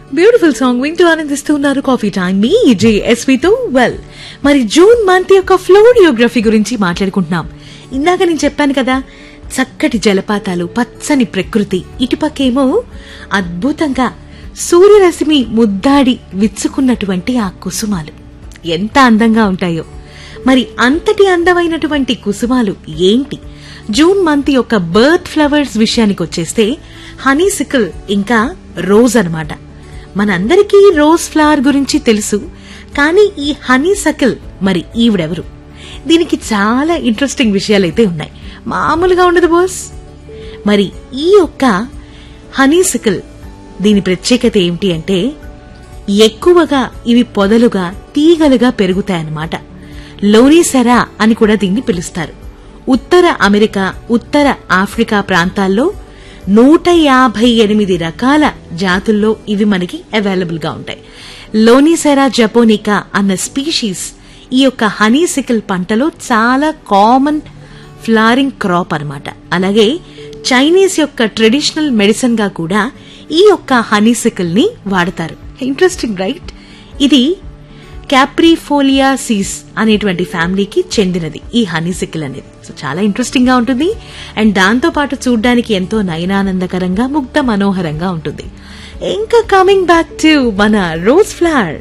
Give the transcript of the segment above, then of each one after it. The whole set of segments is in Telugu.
బ్యూటిఫుల్ సాంగ్ వింటూ ఆనందిస్తున్నారు కాఫీ టైం మీ జేఎస్వితో వెల్ మరి జూన్ మంత్ యొక్క ఫ్లోరియోగ్రఫీ గురించి మాట్లాడుకుంటున్నాం ఇందాక నేను చెప్పాను కదా చక్కటి జలపాతాలు పచ్చని ప్రకృతి ఇటుపక్కేమో అద్భుతంగా సూర్యరశ్మి ముద్దాడి విచ్చుకున్నటువంటి ఆ కుసుమాలు ఎంత అందంగా ఉంటాయో మరి అంతటి అందమైనటువంటి కుసుమాలు ఏంటి జూన్ మంత్ యొక్క బర్త్ ఫ్లవర్స్ విషయానికి వచ్చేస్తే హనీ సికిల్ ఇంకా రోజ్ అన్నమాట మనందరికీ రోజ్ ఫ్లవర్ గురించి తెలుసు కానీ ఈ హనీ సకిల్ మరి ఈవిడెవరు దీనికి చాలా ఇంట్రెస్టింగ్ విషయాలైతే ఉన్నాయి మామూలుగా ఉండదు బాస్ మరి ఈ యొక్క హనీ సికిల్ దీని ప్రత్యేకత ఏమిటి అంటే ఎక్కువగా ఇవి పొదలుగా తీగలుగా పెరుగుతాయన్నమాట లోనీసెరా అని కూడా దీన్ని పిలుస్తారు ఉత్తర అమెరికా ఉత్తర ఆఫ్రికా ప్రాంతాల్లో నూట యాభై ఎనిమిది రకాల జాతుల్లో ఇవి మనకి అవైలబుల్ గా ఉంటాయి లోనిసెరా జపోనికా అన్న స్పీషీస్ ఈ యొక్క హనీ సికిల్ పంటలో చాలా కామన్ ఫ్లారింగ్ క్రాప్ అన్నమాట అలాగే చైనీస్ యొక్క ట్రెడిషనల్ మెడిసిన్ గా కూడా ఈ యొక్క హనీ సికిల్ ని వాడతారు ఇంట్రెస్టింగ్ రైట్ ఇది క్యాప్రిఫోలియా సీస్ అనేటువంటి ఫ్యామిలీకి చెందినది ఈ హనీ సికిల్ అనేది సో చాలా ఇంట్రెస్టింగ్ గా ఉంటుంది అండ్ దాంతో పాటు చూడడానికి ఎంతో నయనానందకరంగా ముగ్ధ మనోహరంగా ఉంటుంది ఇంకా కమింగ్ బ్యాక్ టు మన రోజ్ ఫ్లవర్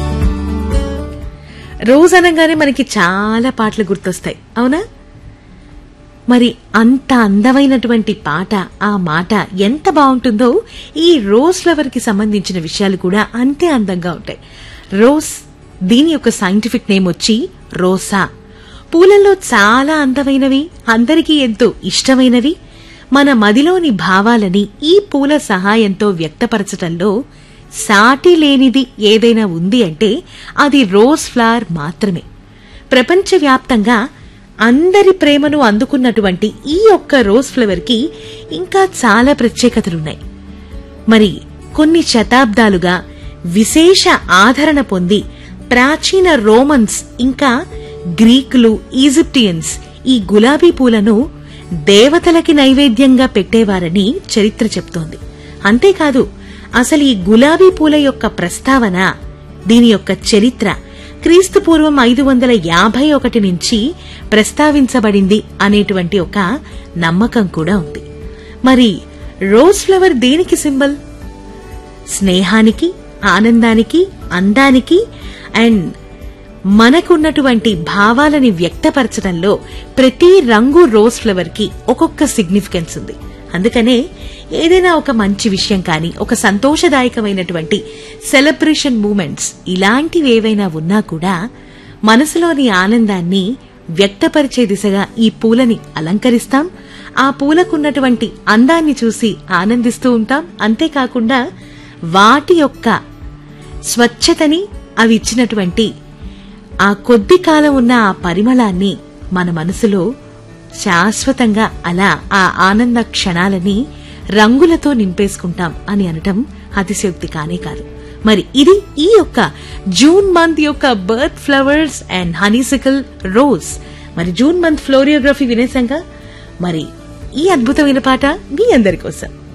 రోజ్ అనగానే మనకి చాలా పాటలు గుర్తొస్తాయి అవునా మరి అంత అందమైనటువంటి పాట ఆ మాట ఎంత బాగుంటుందో ఈ రోజ్ ఫ్లవర్ కి సంబంధించిన విషయాలు కూడా అంతే అందంగా ఉంటాయి రోజ్ దీని యొక్క సైంటిఫిక్ నేమ్ వచ్చి రోసా పూలల్లో చాలా అందమైనవి అందరికీ ఎంతో ఇష్టమైనవి మన మదిలోని భావాలని ఈ పూల సహాయంతో వ్యక్తపరచటంలో సాటి లేనిది ఏదైనా ఉంది అంటే అది రోజ్ ఫ్లవర్ మాత్రమే ప్రపంచవ్యాప్తంగా అందరి ప్రేమను అందుకున్నటువంటి ఈ ఒక్క రోజ్ ఫ్లవర్ కి ఇంకా చాలా ప్రత్యేకతలున్నాయి మరి కొన్ని శతాబ్దాలుగా విశేష ఆదరణ పొంది ప్రాచీన రోమన్స్ ఇంకా గ్రీకులు ఈజిప్టియన్స్ ఈ గులాబీ పూలను దేవతలకి నైవేద్యంగా పెట్టేవారని చరిత్ర చెప్తోంది అంతేకాదు అసలు ఈ గులాబీ పూల యొక్క ప్రస్తావన దీని యొక్క చరిత్ర క్రీస్తు పూర్వం ఐదు వందల యాభై ఒకటి నుంచి ప్రస్తావించబడింది అనేటువంటి ఒక నమ్మకం కూడా ఉంది మరి రోజ్ ఫ్లవర్ దేనికి సింబల్ స్నేహానికి ఆనందానికి అందానికి అండ్ మనకున్నటువంటి భావాలని వ్యక్తపరచడంలో ప్రతి రంగు రోజ్ ఫ్లవర్ కి ఒక్కొక్క సిగ్నిఫికెన్స్ ఉంది అందుకనే ఏదైనా ఒక మంచి విషయం కానీ ఒక సంతోషదాయకమైనటువంటి సెలబ్రేషన్ మూమెంట్స్ ఇలాంటివి ఏవైనా ఉన్నా కూడా మనసులోని ఆనందాన్ని వ్యక్తపరిచే దిశగా ఈ పూలని అలంకరిస్తాం ఆ పూలకున్నటువంటి అందాన్ని చూసి ఆనందిస్తూ ఉంటాం అంతేకాకుండా వాటి యొక్క స్వచ్ఛతని అవి ఇచ్చినటువంటి ఆ కొద్ది కాలం ఉన్న ఆ పరిమళాన్ని మన మనసులో శాశ్వతంగా అలా ఆ ఆనంద క్షణాలని రంగులతో నింపేసుకుంటాం అని అనటం అతిశయోక్తి కానే కాదు మరి ఇది ఈ యొక్క జూన్ మంత్ యొక్క birth flowers and honeysuckle rose మరి జూన్ మంత్ ఫ్లోరియోగ్రఫీ వినేశాక మరి ఈ అద్భుతమైన పాట మీ అందరి కోసం